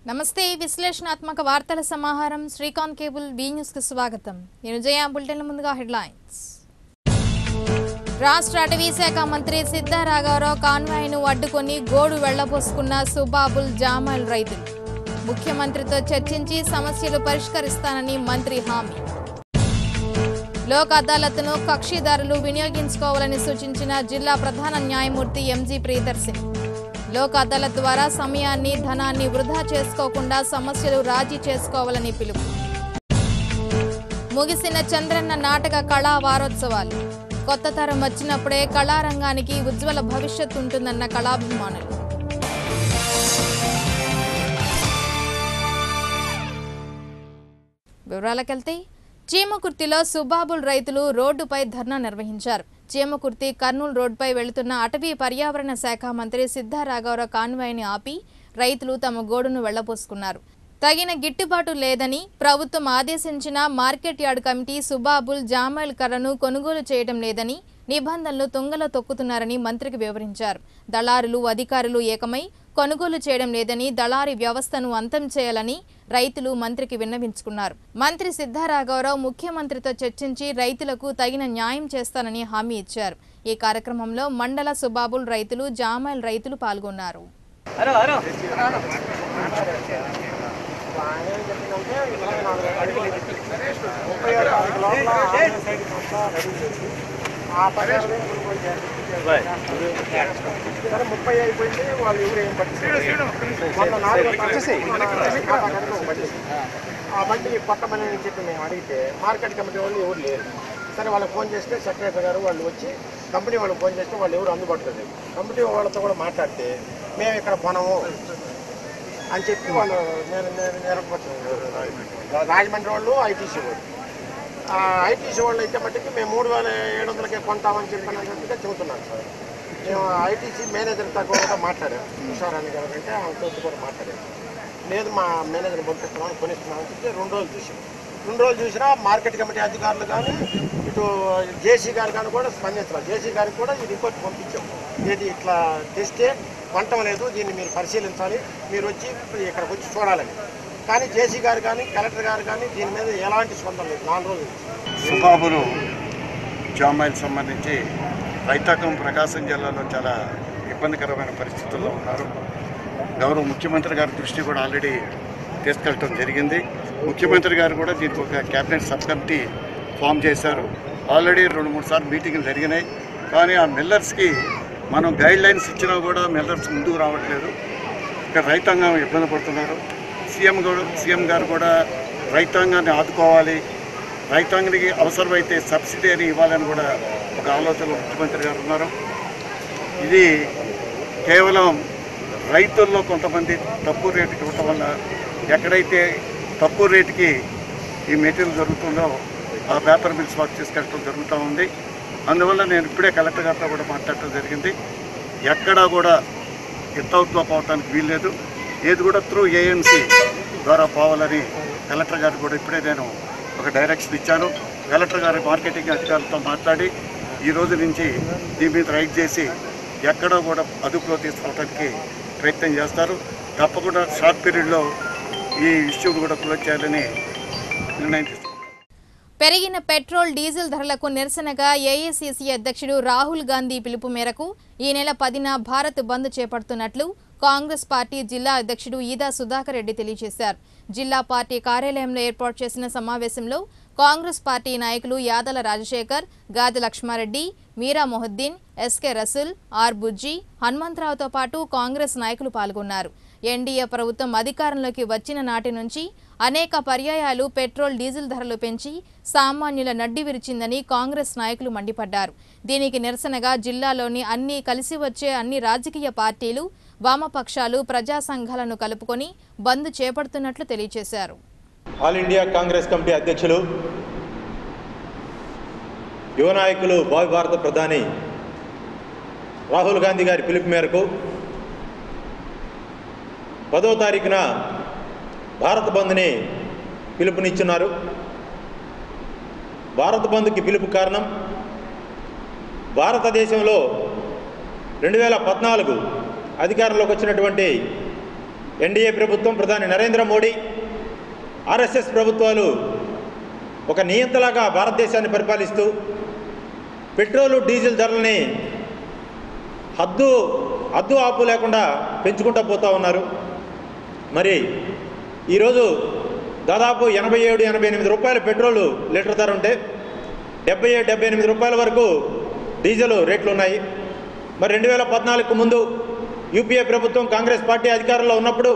నమస్తే విశ్లేషణాత్మక వార్తల సమాహారం శ్రీకాంత్ కేబుల్ బీ న్యూస్ కు స్వాగతం నేను జయ బులెటిన్ల ముందుగా హెడ్లైన్స్ రాష్ట్ర అటవీ శాఖ మంత్రి సిద్ధా రాఘవరావు కాన్వాయ్ను అడ్డుకొని గోడు వెళ్లబోసుకున్న సుబాబుల్ జామాల్ రైతులు ముఖ్యమంత్రితో చర్చించి సమస్యలు పరిష్కరిస్తానని మంత్రి హామీ లోక్ అదాలత్ను కక్షిదారులు వినియోగించుకోవాలని సూచించిన జిల్లా ప్రధాన న్యాయమూర్తి ఎంజీ ప్రియదర్శిని లోక్ అదాలత్ ద్వారా సమయాన్ని ధనాన్ని వృధా చేసుకోకుండా సమస్యలు రాజీ చేసుకోవాలని పిలుపు ముగిసిన చంద్రన్న నాటక కళా వారోత్సవాలు కొత్త తరం వచ్చినప్పుడే కళారంగానికి ఉజ్వల భవిష్యత్తు ఉంటుందన్న కళాభిమానులు వివరాలకెళ్తే చీమకుర్తిలో సుబాబుల్ రైతులు రోడ్డుపై ధర్నా నిర్వహించారు చీమకుర్తి కర్నూలు రోడ్డుపై వెళుతున్న అటవీ పర్యావరణ శాఖ మంత్రి సిద్ధా రాఘవరావు కాన్వాయ్ని ఆపి రైతులు తమ గోడును వెళ్లబోసుకున్నారు తగిన గిట్టుబాటు లేదని ప్రభుత్వం ఆదేశించిన మార్కెట్ యార్డ్ కమిటీ సుబాబుల్ జామాయిల్ కర్రను కొనుగోలు చేయడం లేదని నిబంధనలు తుంగలో తొక్కుతున్నారని మంత్రికి వివరించారు దళారులు అధికారులు ఏకమై కొనుగోలు చేయడం లేదని దళారీ వ్యవస్థను అంతం చేయాలని రైతులు మంత్రికి విన్నవించుకున్నారు మంత్రి సిద్ధారాఘవరావు ముఖ్యమంత్రితో చర్చించి రైతులకు తగిన న్యాయం చేస్తానని హామీ ఇచ్చారు ఈ కార్యక్రమంలో మండల సుబాబుల్ రైతులు జామాయిల్ రైతులు పాల్గొన్నారు హలో హలో ముప్పై ఏడు తారీఖు లోపల ఆంధ్ర సైడ్ మొత్తం రెడీ చేసి ఆ పదిహేను వేలు కొనుగోలు చేయాలి. సరే ముప్పై అయిపోయింది వాళ్ళు ఎవరు ఏం పట్టించుకోలేదు. మొన్న నాలుగో తారీఖు మన కర్ణాటకలో ఒక బండి ఆ బండి కొట్టమని అని చెప్పి మేము అడిగితే మార్కెట్ కమిటీ వాళ్ళు ఎవరు లేరు సరే వాళ్ళకి ఫోన్ చేస్తే సెక్రటరీ గారు వాళ్ళు వచ్చి కంపెనీ వాళ్ళకి ఫోన్ చేస్తే వాళ్ళు ఎవరు అందుబాటులో లేరు కంపెనీ వాళ్ళతో కూడా మాట్లాడితే మేము ఇక్కడ కొనము అని చెప్పి వాళ్ళు నేను నేను నిరపచ్చు రాజమండ్రి వాళ్ళు ఐటీసీ వాళ్ళు ఆ ఐటీసీ వాళ్ళు అయితే మట్టుకి మేము మూడు వేల ఏడు వందలకే కొంటామని చెప్పినట్టుగా చెబుతున్నాను సార్ మేము ఐటీసీ మేనేజర్తో కూడా మాట్లాడాము ఉషారాణి గారు అంటే ఆమెతో కూడా మాట్లాడాము లేదు మా మేనేజర్ పంపిస్తున్నాం కొనిస్తున్నాం అని చెప్పి రెండు రోజులు చూసాం రెండు రోజులు చూసినా మార్కెట్ కమిటీ అధికారులు కానీ ఇటు జేసీ గారు కానీ కూడా స్పందించాలి జేసీ గారికి కూడా ఈ రిపోర్ట్ పంపించాం ఏది ఇట్లా తెస్తే వంటం లేదు దీన్ని మీరు పరిశీలించాలి మీరు వచ్చి ఇక్కడికి వచ్చి చూడాలని కానీ జేసీ గారు కానీ కలెక్టర్ గారు కానీ దీని మీద ఎలాంటి స్పందన లేదు నాలుగు రోజులు నుంచి. సుబాబులు జామాయిల్ సంబంధించి రైతాంగం ప్రకాశం జిల్లాలో చాలా ఇబ్బందికరమైన పరిస్థితుల్లో ఉన్నారు గౌరవ ముఖ్యమంత్రి గారి దృష్టి కూడా ఆల్రెడీ తీసుకెళ్ళటం జరిగింది ముఖ్యమంత్రి గారు కూడా దీనికి ఒక క్యాబినెట్ సబ్ కమిటీ ఫామ్ చేశారు ఆల్రెడీ రెండు మూడు సార్లు మీటింగ్లు జరిగినాయి కానీ ఆ మిల్లర్స్కి మనం గైడ్ లైన్స్ ఇచ్చినా కూడా మిల్లర్స్ ముందుకు రావట్లేదు ఇక్కడ రైతాంగం ఇబ్బంది పడుతున్నారు సీఎం గారు సీఎం గారు కూడా రైతాంగాన్ని ఆదుకోవాలి రైతాంగానికి అవసరమైతే సబ్సిడీ అని ఇవ్వాలని కూడా ఒక ఆలోచనలో ముఖ్యమంత్రి గారు ఉన్నారు ఇది కేవలం రైతుల్లో కొంతమంది తక్కువ రేటుకి ఇవ్వటం వల్ల ఎక్కడైతే తక్కువ రేటుకి ఈ మెటీరియల్ జరుగుతుందో ఆ పేపర్ మిల్స్ వర్క్ తీసుకెళ్ళడం జరుగుతూ ఉంది అందువల్ల నేను ఇప్పుడే కలెక్టర్ గారితో కూడా మాట్లాడటం జరిగింది ఎక్కడా కూడా వితౌట్లో పోవటానికి వీల్లేదు ఏది కూడా త్రూ ఏఎంసీ ద్వారా పోవాలని కలెక్టర్ గారు కూడా ఇప్పుడే నేను ఒక డైరెక్షన్ ఇచ్చాను కలెక్టర్ గారి మార్కెటింగ్ అధికారులతో మాట్లాడి ఈ రోజు నుంచి దీని మీద రైడ్ చేసి ఎక్కడో కూడా అదుపులో తీసుకోవడానికి ప్రయత్నం చేస్తారు తప్పకుండా షార్ట్ పీరియడ్లో ఈ ఇష్యూని కూడా క్లోజ్ చేయాలని నిర్ణయం తీసుకున్నాను పెరిగిన పెట్రోల్ డీజిల్ ధరలకు నిరసనగా ఏఐసిసి అధ్యక్షుడు రాహుల్ గాంధీ పిలుపు మేరకు ఈ నెల పదిన భారత్ బంద్ చేపడుతున్నట్లు కాంగ్రెస్ పార్టీ జిల్లా అధ్యక్షుడు ఈదా సుధాకర్ రెడ్డి తెలియజేశారు జిల్లా పార్టీ కార్యాలయంలో ఏర్పాటు చేసిన సమావేశంలో కాంగ్రెస్ పార్టీ నాయకులు యాదల రాజశేఖర్ గాది లక్ష్మారెడ్డి మీరా మొహద్దీన్ ఎస్కే రసుల్ ఆర్ బుజ్జి హనుమంతరావుతో పాటు కాంగ్రెస్ నాయకులు పాల్గొన్నారు ఎన్డీఏ ప్రభుత్వం అధికారంలోకి వచ్చిన నాటి నుంచి అనేక పర్యాయాలు పెట్రోల్ డీజిల్ ధరలు పెంచి సామాన్యుల నడ్డి విరిచిందని కాంగ్రెస్ నాయకులు మండిపడ్డారు దీనికి నిరసనగా జిల్లాలోని అన్ని కలిసి వచ్చే అన్ని రాజకీయ పార్టీలు వామపక్షాలు ప్రజా సంఘాలను కలుపుకొని బంద్ చేపడుతున్నట్లు తెలియజేశారు ఆల్ ఇండియా కాంగ్రెస్ కమిటీ అధ్యక్షులు యువ నాయకులు భావి భారత ప్రధాని రాహుల్ గాంధీ గారి పిలుపు మేరకు పదో తారీఖున భారత్ బంద్ని పిలుపునిచ్చున్నారు భారత్ బంద్కి పిలుపు కారణం భారతదేశంలో రెండు వేల పద్నాలుగు అధికారంలోకి వచ్చినటువంటి ఎన్డీఏ ప్రభుత్వం ప్రధాని నరేంద్ర మోడీ ఆర్ఎస్ఎస్ ప్రభుత్వాలు ఒక నియంతలాగా భారతదేశాన్ని పరిపాలిస్తూ పెట్రోలు డీజిల్ ధరల్ని హద్దు హద్దు ఆపు లేకుండా పెంచుకుంటూ పోతూ ఉన్నారు మరి ఈరోజు దాదాపు ఎనభై ఏడు ఎనభై ఎనిమిది రూపాయల పెట్రోలు లీటర్ ధర ఉంటే డెబ్బై ఏడు డెబ్బై ఎనిమిది రూపాయల వరకు డీజిల్ రేట్లు ఉన్నాయి మరి రెండు వేల పద్నాలుగుకు ముందు యూపీఏ ప్రభుత్వం కాంగ్రెస్ పార్టీ అధికారంలో ఉన్నప్పుడు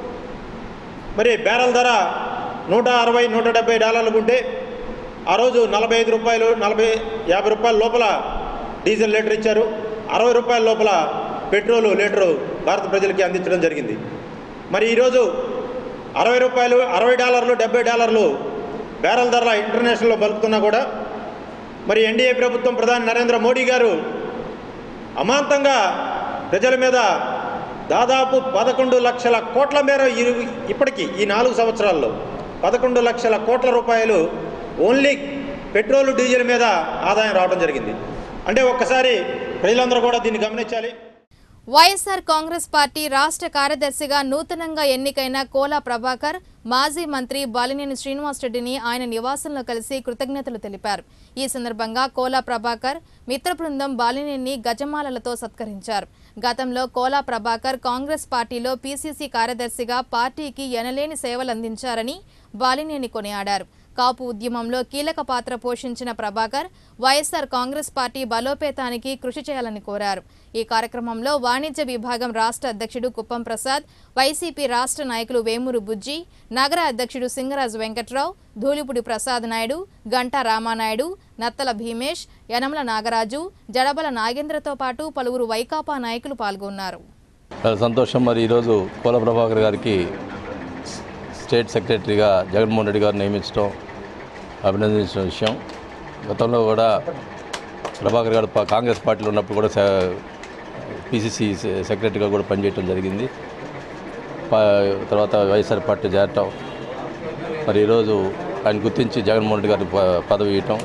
మరి బ్యారెల్ ధర నూట అరవై నూట డెబ్బై డాలర్లు ఉంటే ఆ రోజు నలభై ఐదు రూపాయలు నలభై యాభై రూపాయల లోపల డీజిల్ లీటర్ ఇచ్చారు అరవై రూపాయల లోపల పెట్రోలు లీటరు భారత ప్రజలకి అందించడం జరిగింది మరి ఈరోజు అరవై రూపాయలు అరవై డాలర్లు డెబ్బై డాలర్లు బ్యారెల్ ధరల ఇంటర్నేషనల్లో పలుకుతున్నా కూడా మరి ఎన్డీఏ ప్రభుత్వం ప్రధాని నరేంద్ర మోడీ గారు అమాంతంగా ప్రజల మీద దాదాపు పదకొండు లక్షల కోట్ల మేర ఇరు- ఇప్పటికీ ఈ నాలుగు సంవత్సరాల్లో పదకొండు లక్షల కోట్ల రూపాయలు ఓన్లీ పెట్రోల్ డీజిల్ మీద ఆదాయం రావడం జరిగింది అంటే ఒక్కసారి ప్రజలందరూ కూడా దీన్ని గమనించాలి వైఎస్ఆర్ కాంగ్రెస్ పార్టీ రాష్ట్ర కార్యదర్శిగా నూతనంగా ఎన్నికైన కోలా ప్రభాకర్ మాజీ మంత్రి బాలినేని శ్రీనివాసరెడ్డిని ఆయన నివాసంలో కలిసి కృతజ్ఞతలు తెలిపారు ఈ సందర్భంగా కోలా ప్రభాకర్ మిత్ర బృందం బాలినేని గజమాలలతో సత్కరించారు గతంలో కోలా ప్రభాకర్ కాంగ్రెస్ పార్టీలో పీసీసీ కార్యదర్శిగా పార్టీకి ఎనలేని సేవలందించారని బాలినేని కొనియాడారు కాపు ఉద్యమంలో కీలక పాత్ర పోషించిన ప్రభాకర్ వైఎస్ఆర్ కాంగ్రెస్ పార్టీ బలోపేతానికి కృషి చేయాలని కోరారు ఈ కార్యక్రమంలో వాణిజ్య విభాగం రాష్ట్ర అధ్యక్షుడు కుప్పం ప్రసాద్ వైసీపీ రాష్ట్ర నాయకులు వేమూరు బుజ్జి నగర అధ్యక్షుడు సింగరాజు వెంకట్రావు ధూళిపుడి ప్రసాద్ నాయుడు గంటా రామానాయుడు నత్తల భీమేష్ యనమల నాగరాజు జడబల నాగేంద్రతో పాటు పలువురు వైకాపా నాయకులు పాల్గొన్నారు చాలా సంతోషం మరి ఈరోజు కోల ప్రభాకర్ గారికి స్టేట్ సెక్రటరీగా జగన్మోహన్ రెడ్డి గారు నియమించడం అభినందించిన విషయం గతంలో కూడా ప్రభాకర్ గారు పా- కాంగ్రెస్ పార్టీలో ఉన్నప్పుడు కూడా పిసిసి సెక్రటరీగా కూడా పనిచేయడం జరిగింది పా- తర్వాత వైఎస్ఆర్ పార్టీ చేరటం మరి ఈరోజు ఆయన గుర్తించి జగన్మోహన్ రెడ్డి గారికి ప- పదవి ఇవ్వటం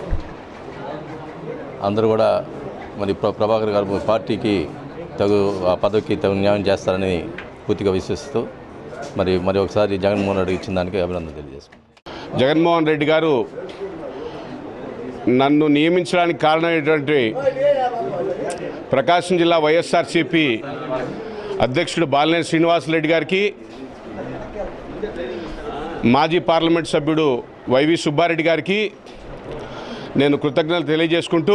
అందరూ కూడా మరి ప్ర- ప్రభాకర్ గారు పార్టీకి తగు ఆ పదవికి తగు న్యాయం చేస్తారని పూర్తిగా విశ్వసిస్తూ మరి మరి ఒకసారి జగన్మోహన్ రెడ్డి ఇచ్చిన దానికి అభినందన తెలియజేస్తున్నాను జగన్మోహన్ రెడ్డి గారు నన్ను నియమించడానికి కారణమైనటువంటి ప్రకాశం జిల్లా వైఎస్ఆర్సిపి అధ్యక్షుడు బాలినేని శ్రీనివాసరెడ్డి గారికి మాజీ పార్లమెంట్ సభ్యుడు వైవి సుబ్బారెడ్డి గారికి నేను కృతజ్ఞతలు తెలియజేసుకుంటూ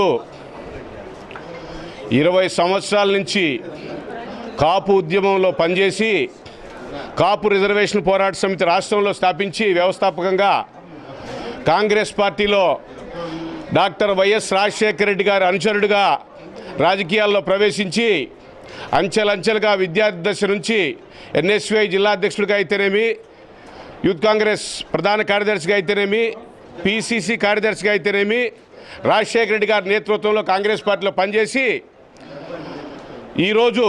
ఇరవై సంవత్సరాల నుంచి కాపు ఉద్యమంలో పనిచేసి కాపు రిజర్వేషన్ పోరాట సమితి రాష్ట్రంలో స్థాపించి వ్యవస్థాపకంగా కాంగ్రెస్ పార్టీలో డాక్టర్ వైఎస్ రాజశేఖర రెడ్డి గారి అనుచరుడిగా రాజకీయాల్లో ప్రవేశించి అంచెలంచెలుగా విద్యార్థి దశ నుంచి ఎన్ఎస్యుఐ జిల్లా అధ్యక్షుడిగా అయితేనేమి యూత్ కాంగ్రెస్ ప్రధాన కార్యదర్శిగా అయితేనేమి పిసిసి కార్యదర్శిగా అయితేనేమి రాజశేఖర రెడ్డి గారి నేతృత్వంలో కాంగ్రెస్ పార్టీలో పనిచేసి ఈరోజు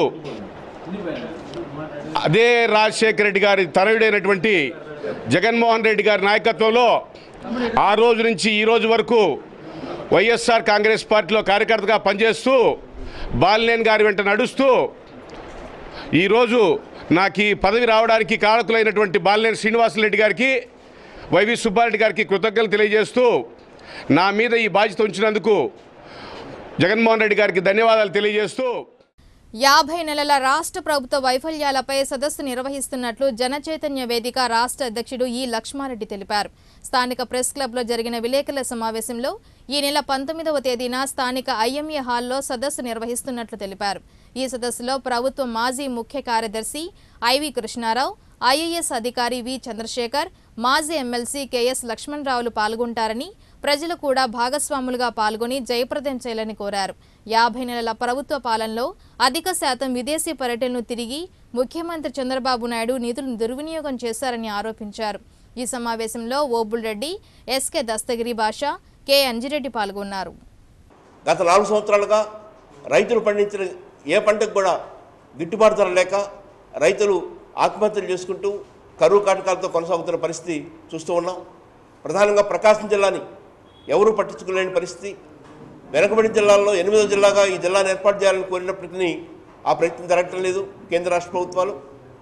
అదే రాజశేఖర రెడ్డి గారి తనయుడైనటువంటి జగన్మోహన్ రెడ్డి గారి నాయకత్వంలో ఆ రోజు నుంచి ఈ రోజు వరకు వైఎస్ఆర్ కాంగ్రెస్ పార్టీలో కార్యకర్తగా పనిచేస్తూ బాలినేని గారి వెంట నడుస్తూ ఈరోజు నాకు ఈ పదవి రావడానికి కారకులైనటువంటి బాలినేని శ్రీనివాసరెడ్డి గారికి వైవి సుబ్బారెడ్డి గారికి కృతజ్ఞతలు తెలియజేస్తూ నా మీద ఈ బాధ్యత ఉంచినందుకు జగన్మోహన్ రెడ్డి గారికి ధన్యవాదాలు తెలియజేస్తూ యాభై నెలల రాష్ట్ర ప్రభుత్వ వైఫల్యాలపై సదస్సు నిర్వహిస్తున్నట్లు జనచైతన్య వేదిక రాష్ట్ర అధ్యక్షుడు ఈ లక్ష్మారెడ్డి తెలిపారు స్థానిక ప్రెస్ క్లబ్లో జరిగిన విలేకరుల సమావేశంలో ఈ నెల పంతొమ్మిదవ తేదీన స్థానిక ఐఎంఏ హాల్లో సదస్సు నిర్వహిస్తున్నట్లు తెలిపారు ఈ సదస్సులో ప్రభుత్వ మాజీ ముఖ్య కార్యదర్శి ఐవి కృష్ణారావు ఐఏఎస్ అధికారి వి చంద్రశేఖర్ మాజీ ఎమ్మెల్సీ కెఎస్ లక్ష్మణరావులు పాల్గొంటారని ప్రజలు కూడా భాగస్వాములుగా పాల్గొని జయప్రదం చేయాలని కోరారు యాభై నెలల ప్రభుత్వ పాలనలో అధిక శాతం విదేశీ పర్యటనలు తిరిగి ముఖ్యమంత్రి చంద్రబాబు నాయుడు నిధులను దుర్వినియోగం చేశారని ఆరోపించారు ఈ సమావేశంలో ఓబుల్ రెడ్డి ఎస్కే దస్తగిరి భాష కె అంజిరెడ్డి పాల్గొన్నారు గత నాలుగు సంవత్సరాలుగా రైతులు పండించిన ఏ పంటకు కూడా గిట్టుబాటు ధర లేక రైతులు ఆత్మహత్యలు చేసుకుంటూ కరువు కాటకాలతో కొనసాగుతున్న పరిస్థితి చూస్తూ ఉన్నాం ప్రధానంగా ప్రకాశం జిల్లాని ఎవరూ పట్టించుకోలేని పరిస్థితి వెనకబడి జిల్లాల్లో ఎనిమిదో జిల్లాగా ఈ జిల్లాను ఏర్పాటు చేయాలని కోరినప్పటికీ ఆ ప్రయత్నం జరగటం లేదు కేంద్ర రాష్ట్ర ప్రభుత్వాలు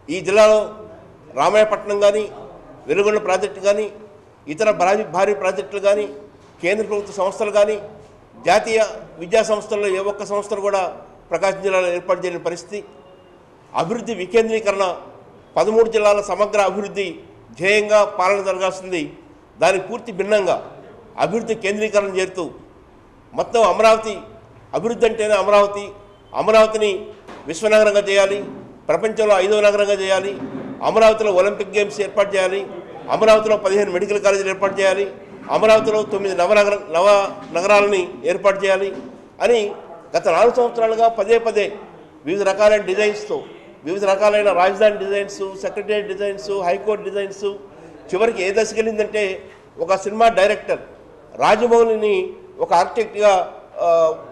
ఈ జిల్లాలో రామాయపట్నం కానీ వెలుగొండ ప్రాజెక్టు కానీ ఇతర భారీ భారీ ప్రాజెక్టులు కానీ కేంద్ర ప్రభుత్వ సంస్థలు కానీ జాతీయ విద్యా సంస్థల్లో ఏ ఒక్క సంస్థలు కూడా ప్రకాశం జిల్లాలో ఏర్పాటు చేయని పరిస్థితి అభివృద్ధి వికేంద్రీకరణ పదమూడు జిల్లాల సమగ్ర అభివృద్ధి ధ్యేయంగా పాలన జరగాల్సింది దానికి పూర్తి భిన్నంగా అభివృద్ధి కేంద్రీకరణ చేరుతూ మొత్తం అమరావతి అభివృద్ధి అంటేనే అమరావతి అమరావతిని విశ్వనగరంగా చేయాలి ప్రపంచంలో ఐదవ నగరంగా చేయాలి అమరావతిలో ఒలింపిక్ గేమ్స్ ఏర్పాటు చేయాలి అమరావతిలో పదిహేను మెడికల్ కాలేజీలు ఏర్పాటు చేయాలి అమరావతిలో తొమ్మిది నవనగర నవ నగరాలని ఏర్పాటు చేయాలి అని గత నాలుగు సంవత్సరాలుగా పదే పదే వివిధ రకాలైన డిజైన్స్తో వివిధ రకాలైన రాజధాని designs secretariat designs high court designs చివరికి ఏ దశకి వెళ్ళిందంటే ఒక సినిమా డైరెక్టర్ రాజమౌళిని ఒక ఆర్కిటెక్ట్గా ఆ,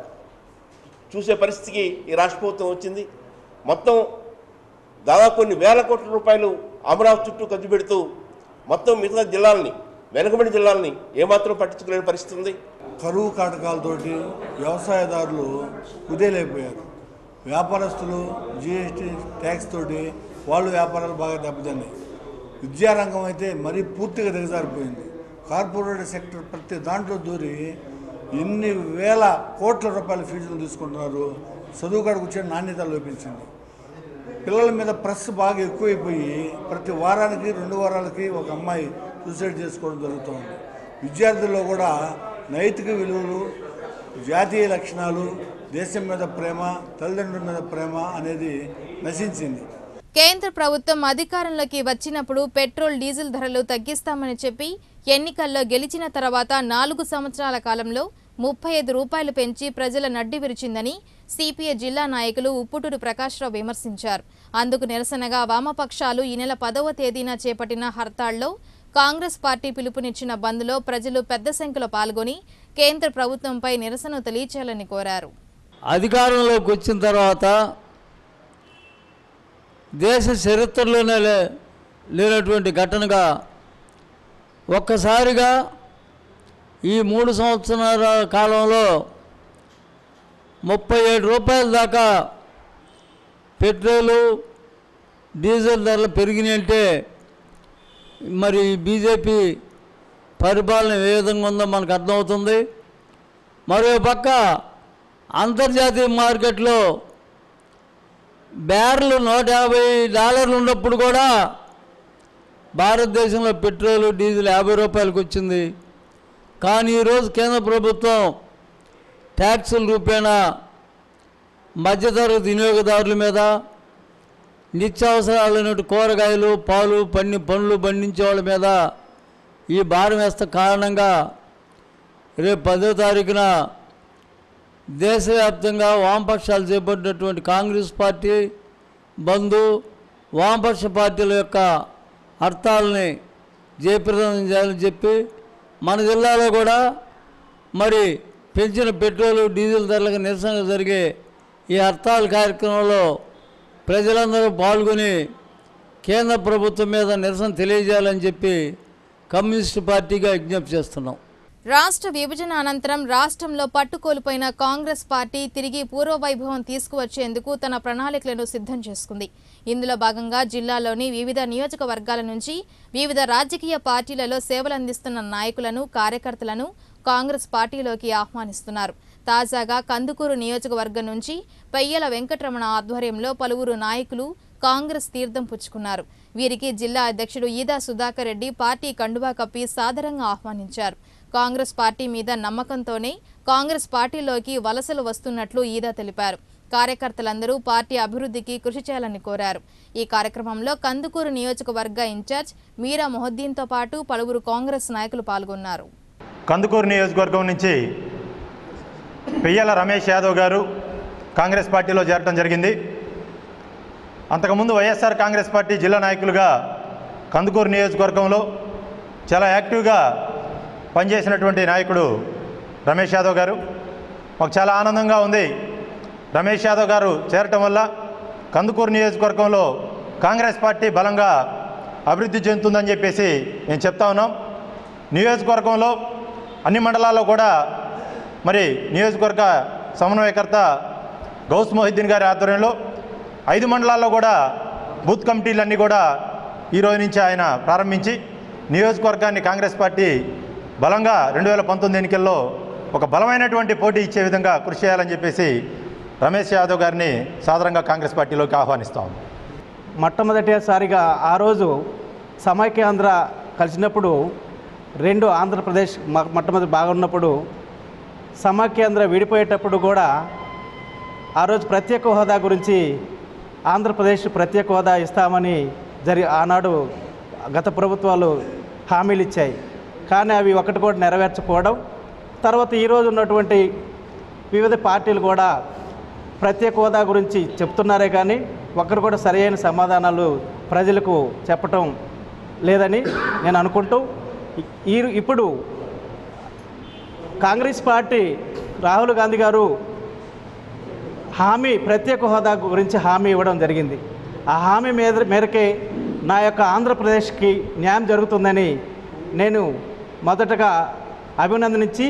చూసే పరిస్థితికి ఈ రాష్ట్ర ప్రభుత్వం వచ్చింది మొత్తం దాదాపు కొన్ని వేల కోట్ల రూపాయలు అమరావతి చుట్టూ ఖర్చు పెడుతూ మొత్తం మిగతా జిల్లాలని వెనుకబడి జిల్లాలని ఏమాత్రం పట్టించుకోలేని పరిస్థితి ఉంది కరువు కాటకాలతోటి వ్యవసాయదారులు కుదేలైపోయారు వ్యాపారస్తులు జిఎస్టీ ట్యాక్స్ తోటి వాళ్ళు వ్యాపారాలు బాగా దెబ్బతిన్నాయి విద్యారంగం అయితే మరీ పూర్తిగా దిగజారిపోయింది కార్పొరేట్ సెక్టర్ ప్రతి దాంట్లో దూరి ఎన్ని వేల కోట్ల రూపాయల ఫీజులు తీసుకుంటున్నారు చదువు కాడికి వచ్చే నాణ్యత లోపించింది పిల్లల మీద ప్రెస్ బాగా ఎక్కువైపోయి ప్రతి వారానికి రెండు వారాలకి ఒక అమ్మాయి సూసైడ్ చేసుకోవడం జరుగుతుంది విద్యార్థుల్లో కూడా నైతిక విలువలు జాతీయ లక్షణాలు దేశం మీద ప్రేమ తల్లిదండ్రుల మీద ప్రేమ అనేది నశించింది కేంద్ర ప్రభుత్వం అధికారంలోకి వచ్చినప్పుడు పెట్రోల్ డీజిల్ ధరలు తగ్గిస్తామని చెప్పి ఎన్నికల్లో గెలిచిన తర్వాత నాలుగు సంవత్సరాల కాలంలో ముప్పై ఐదు రూపాయలు పెంచి ప్రజల నడ్డి విరిచిందని సిపిఐ జిల్లా నాయకులు ఉప్పుటూరు ప్రకాశ్రావు విమర్శించారు అందుకు నిరసనగా వామపక్షాలు ఈ నెల పదవ తేదీన చేపట్టిన హర్తాళ్లో కాంగ్రెస్ పార్టీ పిలుపునిచ్చిన బంద్లో ప్రజలు పెద్ద సంఖ్యలో పాల్గొని కేంద్ర ప్రభుత్వంపై నిరసన తెలియచేయాలని కోరారు అధికారంలోకి వచ్చిన తర్వాత దేశ చరిత్రలోనే లే లేనటువంటి ఘటనగా ఒక్కసారిగా ఈ మూడు సంవత్సరాల కాలంలో ముప్పై ఏడు రూపాయల దాకా పెట్రోలు డీజిల్ ధరలు పెరిగినాయంటే మరి బీజేపీ పరిపాలన ఏ విధంగా ఉందో మనకు అర్థమవుతుంది మరో పక్క అంతర్జాతీయ మార్కెట్లో బ్యారెలు నూట యాభై డాలర్లు ఉన్నప్పుడు కూడా భారతదేశంలో పెట్రోలు డీజిల్ యాభై రూపాయలకు వచ్చింది కానీ ఈరోజు కేంద్ర ప్రభుత్వం ట్యాక్సుల రూపేణా మధ్యతరగతి వినియోగదారుల మీద నిత్యావసరాలైనటువంటి కూరగాయలు పాలు పన్ని పండ్లు పండించే వాళ్ళ మీద ఈ భారం వేస్త కారణంగా రేపు పదో తారీఖున దేశవ్యాప్తంగా వామపక్షాలు చేపట్టినటువంటి కాంగ్రెస్ పార్టీ బంధు వామపక్ష పార్టీల యొక్క అర్థాలని జయప్రదం చేయాలని చెప్పి మన జిల్లాలో కూడా మరి పెంచిన పెట్రోలు డీజిల్ ధరలకు నిరసన జరిగే ఈ హర్తాల్ కార్యక్రమంలో ప్రజలందరూ పాల్గొని కేంద్ర ప్రభుత్వం మీద నిరసన తెలియజేయాలని చెప్పి కమ్యూనిస్టు పార్టీగా విజ్ఞప్తి చేస్తున్నాం రాష్ట్ర విభజన అనంతరం రాష్ట్రంలో పట్టుకోల్పోయిన కాంగ్రెస్ పార్టీ తిరిగి పూర్వవైభవం తీసుకువచ్చేందుకు తన ప్రణాళికలను సిద్ధం చేసుకుంది ఇందులో భాగంగా జిల్లాలోని వివిధ నియోజకవర్గాల నుంచి వివిధ రాజకీయ పార్టీలలో సేవలందిస్తున్న నాయకులను కార్యకర్తలను కాంగ్రెస్ పార్టీలోకి ఆహ్వానిస్తున్నారు తాజాగా కందుకూరు నియోజకవర్గం నుంచి పెయ్యల వెంకటరమణ ఆధ్వర్యంలో పలువురు నాయకులు కాంగ్రెస్ తీర్థం పుచ్చుకున్నారు వీరికి జిల్లా అధ్యక్షుడు ఈదా సుధాకర్ రెడ్డి పార్టీ కండువా కప్పి సాదరంగా ఆహ్వానించారు కాంగ్రెస్ పార్టీ మీద నమ్మకంతోనే కాంగ్రెస్ పార్టీలోకి వలసలు వస్తున్నట్లు ఈదా తెలిపారు కార్యకర్తలందరూ పార్టీ అభివృద్ధికి కృషి చేయాలని కోరారు ఈ కార్యక్రమంలో కందుకూరు నియోజకవర్గ ఇన్ఛార్జ్ మీరా మొహద్దీన్తో పాటు పలువురు కాంగ్రెస్ నాయకులు పాల్గొన్నారు కందుకూరు నియోజకవర్గం నుంచి పెయ్యాల రమేష్ యాదవ్ గారు కాంగ్రెస్ పార్టీలో చేరటం జరిగింది అంతకుముందు వైఎస్ఆర్ కాంగ్రెస్ పార్టీ జిల్లా నాయకులుగా కందుకూరు నియోజకవర్గంలో చాలా యాక్టివ్గా పనిచేసినటువంటి నాయకుడు రమేష్ యాదవ్ గారు మాకు చాలా ఆనందంగా ఉంది రమేష్ యాదవ్ గారు చేరటం వల్ల కందుకూరు నియోజకవర్గంలో కాంగ్రెస్ పార్టీ బలంగా అభివృద్ధి చెందుతుందని చెప్పేసి నేను చెప్తా ఉన్నాం నియోజకవర్గంలో అన్ని మండలాల్లో కూడా మరి నియోజకవర్గ సమన్వయకర్త గౌస్ మొహిద్దీన్ గారి ఆధ్వర్యంలో ఐదు మండలాల్లో కూడా బూత్ కమిటీలన్నీ కూడా ఈరోజు నుంచి ఆయన ప్రారంభించి నియోజకవర్గాన్ని కాంగ్రెస్ పార్టీ బలంగా రెండు వేల పంతొమ్మిది ఎన్నికల్లో ఒక బలమైనటువంటి పోటీ ఇచ్చే విధంగా కృషి చేయాలని చెప్పేసి రమేష్ యాదవ్ గారిని సాధారణంగా కాంగ్రెస్ పార్టీలోకి ఆహ్వానిస్తాం మొట్టమొదటిసారిగా ఆ రోజు సమైక్యాంధ్ర కలిసినప్పుడు రెండు ఆంధ్రప్రదేశ్ మ- మొట్టమొదటి బాగున్నప్పుడు సమైక్యాంధ్ర విడిపోయేటప్పుడు కూడా ఆ రోజు ప్రత్యేక హోదా గురించి ఆంధ్రప్రదేశ్ ప్రత్యేక హోదా ఇస్తామని జరి ఆనాడు గత ప్రభుత్వాలు హామీలు ఇచ్చాయి కానీ అవి ఒకటి కూడా నెరవేర్చకపోవడం తర్వాత ఈరోజు ఉన్నటువంటి వివిధ పార్టీలు కూడా ప్రత్యేక హోదా గురించి చెప్తున్నారే కానీ ఒక్కరు కూడా సరైన సమాధానాలు ప్రజలకు చెప్పటం లేదని నేను అనుకుంటూ ఈ ఇప్పుడు కాంగ్రెస్ పార్టీ రాహుల్ గాంధీ గారు హామీ ప్రత్యేక హోదా గురించి హామీ ఇవ్వడం జరిగింది ఆ హామీ మీద మేరకే నా యొక్క ఆంధ్రప్రదేశ్కి న్యాయం జరుగుతుందని నేను మొదటగా అభినందనించి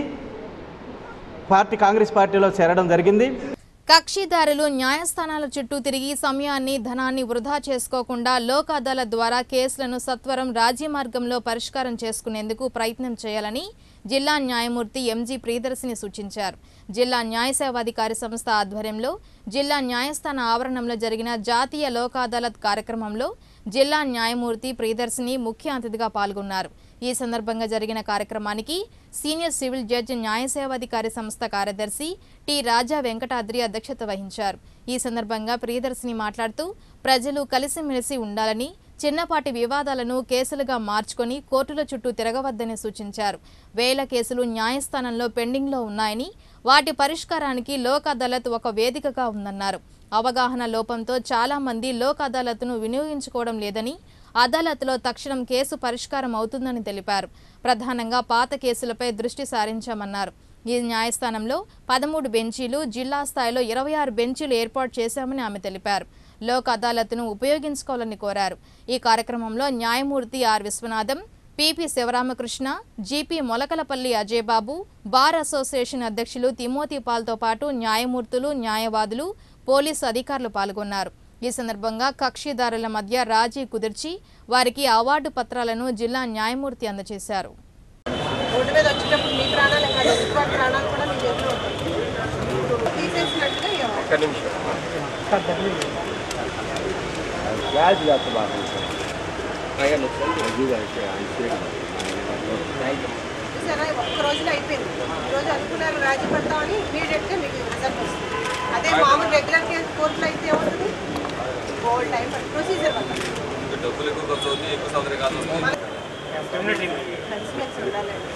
పార్టీ కాంగ్రెస్ పార్టీలో చేరడం జరిగింది కక్షిదారులు న్యాయస్థానాల చుట్టూ తిరిగి సమయాన్ని ధనాన్ని వృధా చేసుకోకుండా లోక్ అదాలత్ ద్వారా కేసులను సత్వరం రాజ్య మార్గంలో పరిష్కారం చేసుకునేందుకు ప్రయత్నం చేయాలని జిల్లా న్యాయమూర్తి ఎంజీ ప్రియదర్శిని సూచించారు జిల్లా న్యాయ సేవాధికారి సంస్థ ఆధ్వర్యంలో జిల్లా న్యాయస్థాన ఆవరణంలో జరిగిన జాతీయ లోక్ అదాలత్ కార్యక్రమంలో జిల్లా న్యాయమూర్తి ప్రియదర్శిని ముఖ్య అతిథిగా పాల్గొన్నారు ఈ సందర్భంగా జరిగిన కార్యక్రమానికి సీనియర్ సివిల్ జడ్జి న్యాయ సేవాధికారి సంస్థ కార్యదర్శి టి రాజా వెంకటాద్రి అధ్యక్షత వహించారు ఈ సందర్భంగా ప్రియదర్శిని మాట్లాడుతూ ప్రజలు కలిసిమెలిసి ఉండాలని చిన్నపాటి వివాదాలను కేసులుగా మార్చుకొని కోర్టుల చుట్టూ తిరగవద్దని సూచించారు వేల కేసులు న్యాయస్థానంలో పెండింగ్లో ఉన్నాయని వాటి పరిష్కారానికి లోక్ అదాలత్ ఒక వేదికగా ఉందన్నారు అవగాహన లోపంతో చాలా మంది లోక్ అదాలత్ను వినియోగించుకోవడం లేదని అదాలత్లో తక్షణం కేసు పరిష్కారం అవుతుందని తెలిపారు ప్రధానంగా పాత కేసులపై దృష్టి సారించామన్నారు ఈ న్యాయస్థానంలో పదమూడు బెంచీలు జిల్లా స్థాయిలో ఇరవై ఆరు బెంచీలు ఏర్పాటు చేశామని ఆమె తెలిపారు లోక్ అదాలత్ను ఉపయోగించుకోవాలని కోరారు ఈ కార్యక్రమంలో న్యాయమూర్తి R Vishwanatham PP Sivaramakrishna GP Molakalapalli Ajay Babu bar association అధ్యక్షులు తిమోతి పాల్తో పాటు న్యాయమూర్తులు న్యాయవాదులు పోలీసు అధికారులు పాల్గొన్నారు ఈ సందర్భంగా కక్షిదారుల మధ్య రాజీ కుదిర్చి వారికి అవార్డు పత్రాలను జిల్లా న్యాయమూర్తి అందజేశారు రోడ్డు మీద వచ్చేటప్పుడు మీ ప్రాణాలు కాదు ఎదుటి ప్రాణాలు కూడా మీ చేతిలో ఉంటాయి ఇప్పుడు తీసేసినట్టుగా ఇవ్వాలి. చూసారా ఒక్క రోజులో అయిపోయింది ఈ రోజు అనుకున్నారు రాజీ పడతామని ఇమీడియట్గా మీకు రిజల్ట్ వస్తుంది అదే మామూలు రెగ్యులర్ కేసు కోర్టులో అయితే ఏమవుతుంది గోల్డ్ టైం ప్రొసీజర్ వల్ల కలిసిమెలిసి ఉండాలండి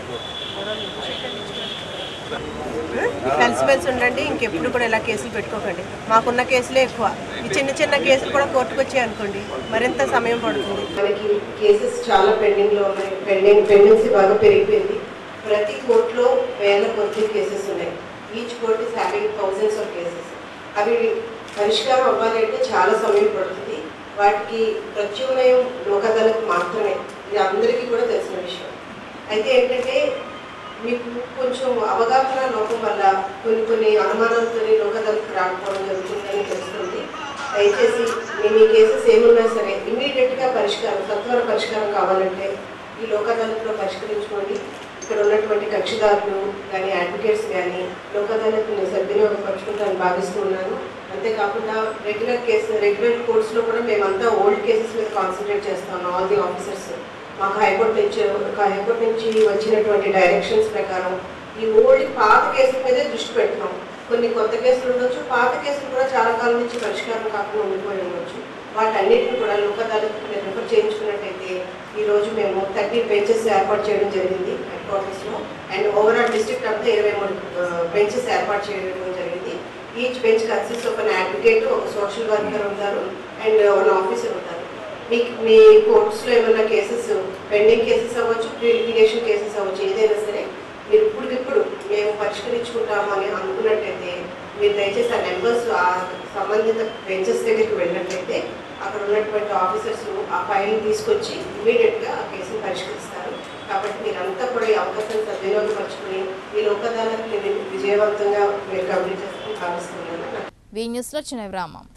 కలిసిమెలిసి ఉండండి ఇంకెప్పుడు కూడా ఇలా కేసులు పెట్టుకోకండి మాకున్న కేసులే ఎక్కువ ఈ చిన్న చిన్న కేసులు కూడా కోర్టుకు వచ్చాయి అనుకోండి మరింత సమయం పడుతుంది మనకి కేసెస్ చాలా పెండింగ్ లో ఉన్నాయి పెండింగ్ పెండెన్సీ బాగా పెరిగిపోయింది ప్రతి కోర్టులో వేల కొద్ది కేసెస్ ఉన్నాయి each court is having thousands of cases అవి పరిష్కారం అవ్వాలి అంటే చాలా సమయం పడుతుంది వాటికి ప్రత్యామ్నాయం లోక్ అదాలత్ మాత్రమే ఇది అందరికీ కూడా తెలిసిన విషయం అయితే ఏంటంటే మీకు కొంచెం అవగాహన లోపం వల్ల కొన్ని కొన్ని అనుమానాలతో లోక్ అదాలత్ రాకపోవడం జరుగుతుందని తెలుస్తుంది దయచేసి మీ మీ కేసెస్ ఏమున్నా సరే ఇమీడియట్గా పరిష్కారం సత్వర పరిష్కారం కావాలంటే ఈ లోక్ అదాలత్లో పరిష్కరించుకోండి ఇక్కడ ఉన్నటువంటి కక్షిదారులు కానీ అడ్వకేట్స్ కానీ లోక్ అదాలత్ని సద్వినియోగపరుచుకుంటారని భావిస్తూ ఉన్నాను అంతేకాకుండా రెగ్యులర్ కేసు రెగ్యులర్ కోర్ట్స్లో కూడా మేమంతా ఓల్డ్ కేసెస్ మీద కాన్సన్ట్రేట్ చేస్తాం ఆల్ ది ఆఫీసర్స్ మాకు హైకోర్టు నుంచి హైకోర్టు నుంచి వచ్చినటువంటి డైరెక్షన్స్ ప్రకారం ఈ ఓల్డ్ పాత కేసుల మీదే దృష్టి పెడుతున్నాం కొన్ని కొత్త కేసులు ఉండొచ్చు పాత కేసులు కూడా చాలా కాలం నుంచి పరిష్కారం కాకుండా ఉండిపోయి ఉండొచ్చు వాటన్నిటిని కూడా లోక్ అదాలత్ రిఫర్ చేయించుకున్నట్టయితే ఈ రోజు మేము థర్టీ బెంచెస్ ఏర్పాటు చేయడం జరిగింది హెడ్ క్వార్టర్స్లో అండ్ ఓవరాల్ డిస్ట్రిక్ట్ అంతా ఇరవై మూడు బెంచెస్ ఏర్పాటు చేయడం జరిగింది each bench consist of an advocate ఒక సోషల్ వర్కర్ ఉంటారు అండ్ వన్ ఆఫీసర్ ఉంటారు మీ మీ కోర్ట్స్లో ఏమైనా కేసెస్ పెండింగ్ కేసెస్ అవ్వచ్చు ప్రీ లిటిగేషన్ కేసెస్ అవ్వచ్చు ఏదైనా సరే మీరు ఇప్పటికిప్పుడు మేము పరిష్కరించుకుంటాము అని అనుకున్నట్టయితే మీరు దయచేసి ఆ నెంబర్స్ ఆ సంబంధిత బెంచెస్ దగ్గరికి వెళ్ళినట్లయితే అక్కడ ఉన్నటువంటి ఆఫీసర్స్ ఆ ఫైల్ తీసుకొచ్చి ఇమీడియట్గా ఆ కేసును పరిష్కరిస్తారు కాబట్టి మీరంతా కూడా ఈ అవకాశాన్ని సద్వినియోగపరచుకుని ఈ లోక్ అదాలత్ని విజయవంతంగా మీరు కంప్లీట్ చేస్తారని భావిస్తున్నాను వి న్యూస్లో చిన్న విరామం